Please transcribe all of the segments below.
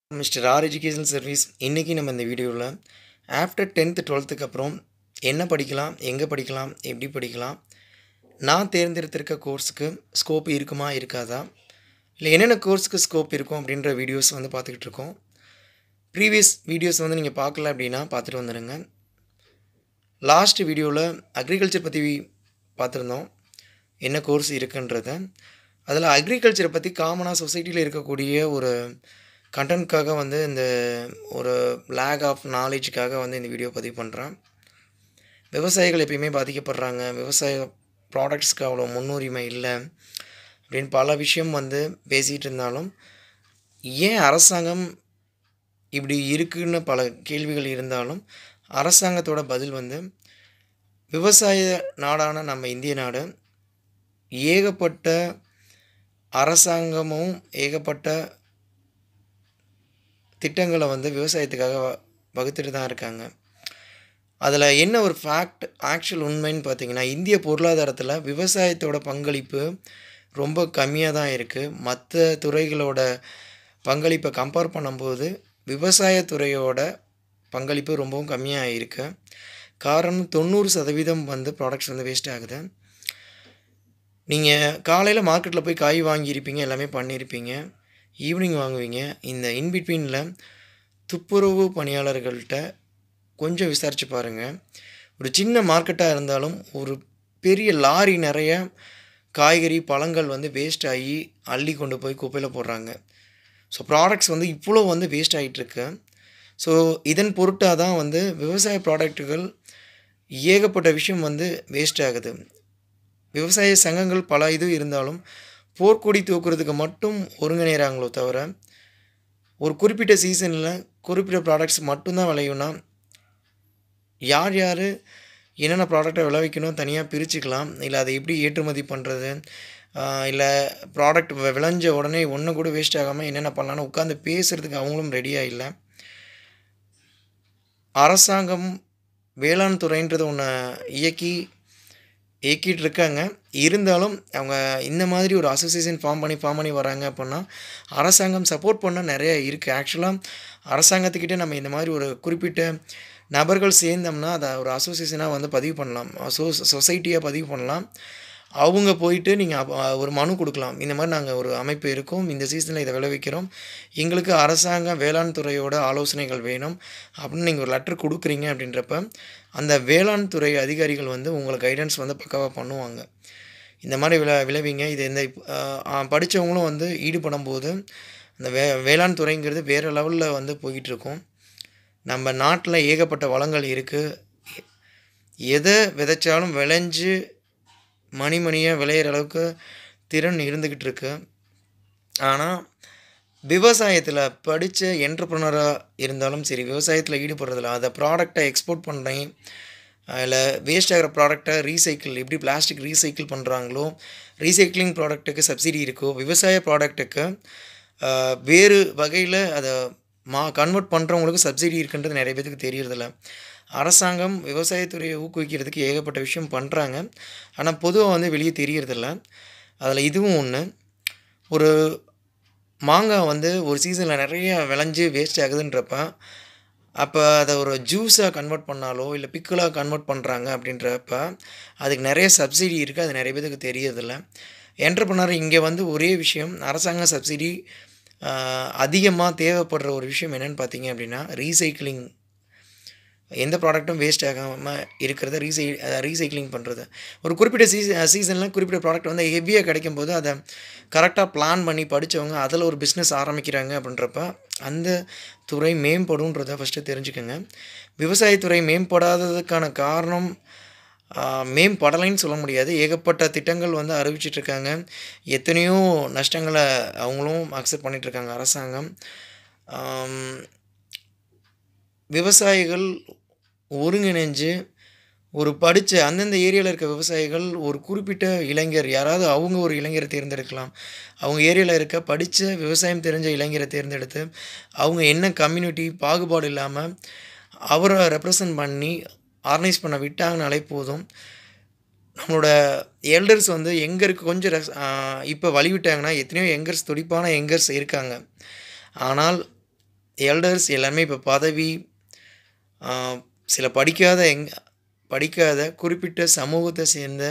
mister R education service இன்றைக்கி நம்ம இந்த வீடியோவில் ஆஃப்டர் டென்த்து டுவெல்த்துக்கு அப்புறம் என்ன படிக்கலாம் எங்கே படிக்கலாம் எப்படி படிக்கலாம் நான் தேர்ந்தெடுத்திருக்க கோர்ஸுக்கு ஸ்கோப் இருக்குமா இருக்காதா இல்லை என்னென்ன கோர்ஸுக்கு ஸ்கோப் இருக்கும் அப்படின்ற வீடியோஸ் வந்து பார்த்துக்கிட்டு இருக்கோம் ப்ரீவியஸ் வீடியோஸ் வந்து நீங்கள் பார்க்கல அப்படின்னா பார்த்துட்டு வந்துடுங்க லாஸ்ட் வீடியோவில் அக்ரிகல்ச்சர் பற்றி பார்த்துருந்தோம் என்ன கோர்ஸ் இருக்குன்றத அதில் அக்ரிகல்ச்சரை பற்றி காமனாக சொசைட்டியில் இருக்கக்கூடிய ஒரு கண்டென்ட்காக வந்து இந்த ஒரு லேக் ஆஃப் நாலேஜுக்காக வந்து இந்த வீடியோ பதிவு பண்ணுறேன் விவசாயிகள் எப்பயுமே பாதிக்கப்படுறாங்க விவசாய ப்ராடக்ட்ஸ்க்கு அவ்வளோ முன்னுரிமை இல்லை அப்படின்னு பல விஷயம் வந்து பேசிகிட்டு இருந்தாலும் ஏன் அரசாங்கம் இப்படி இருக்குன்னு பல கேள்விகள் இருந்தாலும் அரசாங்கத்தோட பதில் வந்து விவசாய நாடான நம்ம இந்திய நாடு ஏகப்பட்ட அரசாங்கமும் ஏகப்பட்ட திட்டங்களை வந்து விவசாயத்துக்காக வ- வகுத்துட்டு தான் இருக்காங்க அதில் என்ன ஒரு ஃபேக்ட் ஆக்சுவல் உண்மைன்னு பார்த்தீங்கன்னா இந்திய பொருளாதாரத்தில் விவசாயத்தோட பங்களிப்பு ரொம்ப கம்மியாக தான் இருக்குது மற்ற துறைகளோட பங்களிப்பை கம்பேர் பண்ணும்போது விவசாயத்துறையோட பங்களிப்பு ரொம்பவும் கம்மியாக இருக்கு காரணம் தொண்ணூறு சதவீதம் வந்து ப்ராடக்ட்ஸ் வந்து வேஸ்ட் ஆகுது நீங்கள் காலையில் மார்க்கெட்டில் போய் காய் வாங்கியிருப்பீங்க எல்லாமே பண்ணியிருப்பீங்க ஈவினிங் வாங்குவீங்க இந்த இன்பிட்வீனில் துப்புரவு பணியாளர்கள்ட்ட கொஞ்சம் விசாரித்து பாருங்கள் ஒரு சின்ன மார்க்கெட்டாக இருந்தாலும் ஒரு பெரிய லாரி நிறைய காய்கறி பழங்கள் வந்து வேஸ்ட் ஆகி அள்ளி கொண்டு போய் குப்பையில் போடுறாங்க ஸோ ப்ராடக்ட்ஸ் வந்து இவ்வளோ வந்து வேஸ்ட் ஆகிட்டுருக்கு ஸோ இதன் பொருட்டாக தான் வந்து விவசாய ப்ராடக்ட்டுகள் ஏகப்பட்ட விஷயம் வந்து வேஸ்ட் ஆகுது விவசாய சங்கங்கள் பல இது இருந்தாலும் போர்க்கொடி தூக்குறதுக்கு மட்டும் ஒருங்கிணைகிறாங்களோ தவிர ஒரு குறிப்பிட்ட சீசனில் குறிப்பிட்ட ப்ராடக்ட்ஸ் மட்டும்தான் விளையும்னா யார் யார் என்னென்ன ப்ராடக்டை விளைவிக்கணும் தனியாக பிரிச்சுக்கலாம் இல்லை அதை எப்படி ஏற்றுமதி பண்ணுறது இல்லை ப்ராடக்ட் விளைஞ்ச உடனே ஒன்று கூட வேஸ்ட் ஆகாமல் என்னென்ன பண்ணலான்னு உட்காந்து பேசுகிறதுக்கு அவங்களும் ரெடியாக இல்லை அரசாங்கம் வேளாண் துறைன்றது ஒன்று இயக்கி இயக்கிட்டு இருக்காங்க இருந்தாலும் அவங்க இந்த மாதிரி ஒரு அசோசியேஷன் ஃபார்ம் பண்ணி ஃபார்ம் பண்ணி வராங்க அப்படின்னா அரசாங்கம் சப்போர்ட் பண்ண நிறைய இருக்குது ஆக்சுவலாக அரசாங்கத்துக்கிட்ட நம்ம இந்த மாதிரி ஒரு குறிப்பிட்ட நபர்கள் சேர்ந்தோம்னா அதை ஒரு அசோசியேஷனாக வந்து பதிவு பண்ணலாம் அசோ சொசைட்டியாக பதிவு பண்ணலாம் அவங்க போயிட்டு நீங்கள் ஒரு மனு கொடுக்கலாம் இந்த மாதிரி நாங்கள் ஒரு அமைப்பு இருக்கோம் இந்த சீசனில் இதை விளைவிக்கிறோம் எங்களுக்கு அரசாங்க வேளாண் துறையோட ஆலோசனைகள் வேணும் அப்படின்னு நீங்கள் ஒரு லெட்டர் கொடுக்குறீங்க அப்படின்றப்ப அந்த வேளாண் துறை அதிகாரிகள் வந்து உங்களுக்கு கைடன்ஸ் வந்து பக்காவாக பண்ணுவாங்க இந்த மாதிரி விளை விளைவிங்க இது இந்த படித்தவங்களும் வந்து ஈடுபடும் போது அந்த வே வேளாண் துறைங்கிறது வேறு லெவலில் வந்து போய்கிட்டு இருக்கும் நம்ம நாட்டில் ஏகப்பட்ட வளங்கள் இருக்குது எதை விதைச்சாலும் விளைஞ்சு மணி மணியாக விளையிற அளவுக்கு திறன் இருந்துக்கிட்டு இருக்கு ஆனால் விவசாயத்தில் படித்த என்டர்ப்ரனராக இருந்தாலும் சரி விவசாயத்தில் ஈடுபடுறதில்ல அதை ப்ராடக்டை எக்ஸ்போர்ட் பண்ணுறேன் இல்லை வேஸ்ட் ஆகிற ப்ராடக்டை ரீசைக்கிள் எப்படி பிளாஸ்டிக் ரீசைக்கிள் பண்ணுறாங்களோ ரீசைக்ளிங் ப்ராடக்ட்டுக்கு சப்சிடி இருக்கோ விவசாய ப்ராடக்ட்டுக்கு வேறு வகையில் அதை மா கன்வெர்ட் பண்ணுறவங்களுக்கு சப்சிடி இருக்குன்றது நிறைய பேத்துக்கு தெரியறதில்ல அரசாங்கம் விவசாயத்துறையை ஊக்குவிக்கிறதுக்கு ஏகப்பட்ட விஷயம் பண்ணுறாங்க ஆனால் பொதுவாக வந்து வெளியே தெரியறதில்ல அதில் இதுவும் ஒன்று ஒரு மாங்காய் வந்து ஒரு சீசனில் நிறைய விளைஞ்சு வேஸ்ட் ஆகுதுன்றப்ப அப்போ அதை ஒரு ஜூஸாக கன்வெர்ட் பண்ணாலோ இல்லை பிக்கிளாக கன்வெர்ட் பண்ணுறாங்க அப்படின்றப்ப அதுக்கு நிறைய சப்சிடி இருக்குது அது நிறைய பேருக்கு தெரியறதில்ல என்டர்பிரனர் இங்கே வந்து ஒரே விஷயம் அரசாங்க சப்சிடி அதிகமாக தேவைப்படுற ஒரு விஷயம் என்னென்னு பார்த்தீங்க அப்படின்னா ரீசைக்கிளிங் எந்த ப்ராடக்ட்டும் வேஸ்ட் ஆகாமல் இருக்கிறத ரீசை ரீசைக்ளிங் பண்ணுறது ஒரு குறிப்பிட்ட சீச சீசனில் குறிப்பிட்ட ப்ராடக்ட் வந்து ஹெவியாக கிடைக்கும் போது அதை கரெக்டாக பிளான் பண்ணி படித்தவங்க அதில் ஒரு பிஸ்னஸ் ஆரம்பிக்கிறாங்க அப்படின்றப்ப அந்த துறை மேம்படுன்றதை ஃபஸ்ட்டு தெரிஞ்சுக்கோங்க விவசாயத்துறை மேம்படாததுக்கான காரணம் ஆஹ், மேம்படலைன்னு சொல்ல முடியாது ஏகப்பட்ட திட்டங்கள் வந்து அறிவிச்சிட்ருக்காங்க எத்தனையோ நஷ்டங்களை அவங்களும் அக்செப்ட் பண்ணிகிட்ருக்காங்க அரசாங்கம் ஆம், விவசாயிகள் ஒருங்கிணைஞ்சு ஒரு படித்த அந்தந்த ஏரியாவில் இருக்க விவசாயிகள் ஒரு குறிப்பிட்ட இளைஞர் யாராவது அவங்க ஒரு இளைஞரை தேர்ந்தெடுக்கலாம் அவங்க ஏரியாவில் இருக்க படித்த விவசாயம் தெரிஞ்ச இளைஞரை தேர்ந்தெடுத்து அவங்க என்ன கம்யூனிட்டி பாகுபாடு இல்லாமல் அவரை ரெப்ரசன்ட் பண்ணி ஆர்கனைஸ் பண்ண விட்டாங்கனாலே போதும் நம்மளோட எல்டர்ஸ் வந்து எங்கே இருக்க கொஞ்சம் ரெஸ் இப்போ வழி விட்டாங்கன்னா எத்தனையோ யங்கர்ஸ் துடிப்பான யங்கர்ஸ் இருக்காங்க ஆனால் எல்டர்ஸ் எல்லாருமே இப்போ பதவி ஆ, சில படிக்காத எங் படிக்காத குறிப்பிட்ட சமூகத்தை சேர்ந்த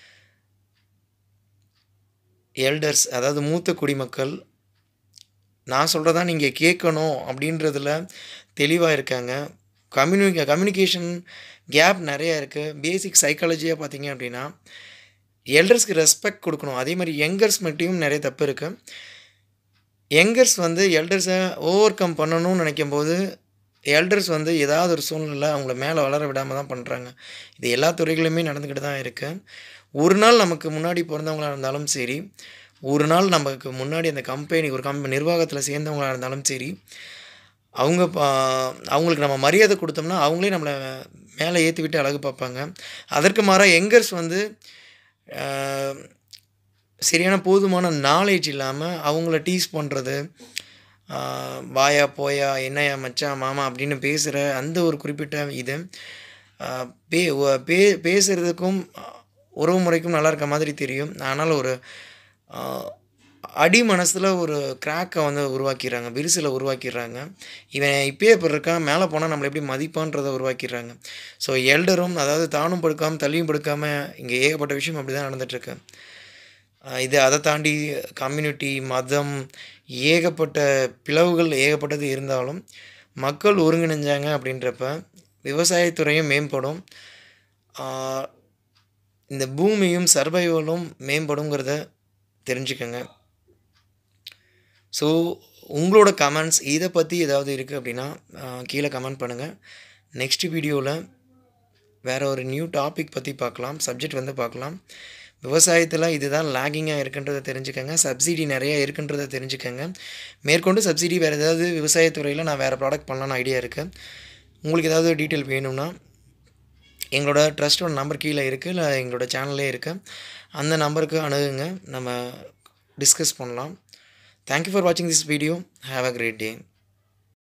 எல்டர்ஸ் அதாவது மூத்த குடிமக்கள் நான் சொல்கிறதா நீங்கள் கேட்கணும் அப்படின்றதுல தெளிவாக இருக்காங்க கம்யூனி கம்யூனிகேஷன் கேப் நிறையா இருக்குது பேசிக் சைக்காலஜியாக பார்த்தீங்க அப்படின்னா எல்டர்ஸ்க்கு ரெஸ்பெக்ட் கொடுக்கணும் அதே மாதிரி யங்கர்ஸ் மட்டும் நிறைய தப்பு இருக்குது யங்கர்ஸ் வந்து எல்டர்ஸை ஓவர் கம் பண்ணணும்னு நினைக்கும் போது எல்டர்ஸ் வந்து ஏதாவது ஒரு சூழ்நிலை அவங்கள மேலே வளர விடாமல் தான் பண்ணுறாங்க இது எல்லா துறைகளுமே நடந்துக்கிட்டு தான் இருக்குது ஒரு நாள் நமக்கு முன்னாடி பிறந்தவங்களா இருந்தாலும் சரி ஒரு நாள் நமக்கு முன்னாடி அந்த கம்பெனி ஒரு கம்ப நிர்வாகத்தில் சேர்ந்தவங்களா இருந்தாலும் சரி அவங்க பா- அவங்களுக்கு நம்ம மரியாதை கொடுத்தோம்னா அவங்களே நம்மளை மேலே ஏற்றி விட்டு அழகு பார்ப்பாங்க அதற்கு மாறாக யங்கர்ஸ் வந்து ஆஹ், சரியான போதுமான நாலேஜ் இல்லாமல் அவங்கள டீஸ் பண்ணுறது வாயா போயா என்னையா மச்சான் மாமா அப்படின்னு பேசுகிற அந்த ஒரு குறிப்பிட்ட இது ஆஹ், பே ஒ- பே பேசுகிறதுக்கும் உறவு முறைக்கும் நல்லா இருக்க மாதிரி தெரியும் ஆனால் ஒரு ஆஹ், அடி மனசில் ஒரு கிராக்கை வந்து உருவாக்கிடுறாங்க விரிசலை உருவாக்கிடுறாங்க இவன் இப்பயே இப்படி இருக்கான் மேலே போனால் நம்மளை எப்படி மதிப்பான்றதை உருவாக்கிடுறாங்க ஸோ எல்டரும் அதாவது தானும் படுக்காமல் தள்ளியும் படுக்காமல் இங்கே ஏகப்பட்ட விஷயம் அப்படி தான் நடந்துகிட்ருக்கு இது அதை தாண்டி கம்யூனிட்டி மதம் ஏகப்பட்ட பிளவுகள் ஏகப்பட்டது இருந்தாலும் மக்கள் ஒருங்கிணைஞ்சாங்க அப்படின்றப்ப விவசாயத்துறையும் மேம்படும் ஆஹ் இந்த பூமியும் சர்வைவலும் மேம்படுங்கிறத தெரிஞ்சுக்கங்க ஸோ உங்களோட கமெண்ட்ஸ் இதை பற்றி ஏதாவது இருக்குது அப்படின்னா ஆஹ் கீழே கமெண்ட் பண்ணுங்கள் நெக்ஸ்ட் வீடியோவில் வேறு ஒரு நியூ டாபிக் பற்றி பார்க்கலாம் சப்ஜெக்ட் வந்து பார்க்கலாம் விவசாயத்தில் இதுதான் லேகிங்காக இருக்குன்றதை தெரிஞ்சுக்கங்க சப்சிடி நிறையா இருக்குன்றதை தெரிஞ்சுக்கங்க மேற்கொண்டு சப்சிடி வேறு ஏதாவது விவசாயத்துறையில் நான் வேறு ப்ராடக்ட் பண்ணலான்னு ஐடியா இருக்குது உங்களுக்கு ஏதாவது டீட்டெயில் வேணும்னா எங்களோட ட்ரஸ்ட்டோட நம்பர் கீழே இருக்குது இல்லை எங்களோட சேனல்லே இருக்குது அந்த நம்பருக்கு அணுகுங்க நம்ம டிஸ்கஸ் பண்ணலாம் தேங்க்யூ ஃபார் வாட்சிங் this video have a great day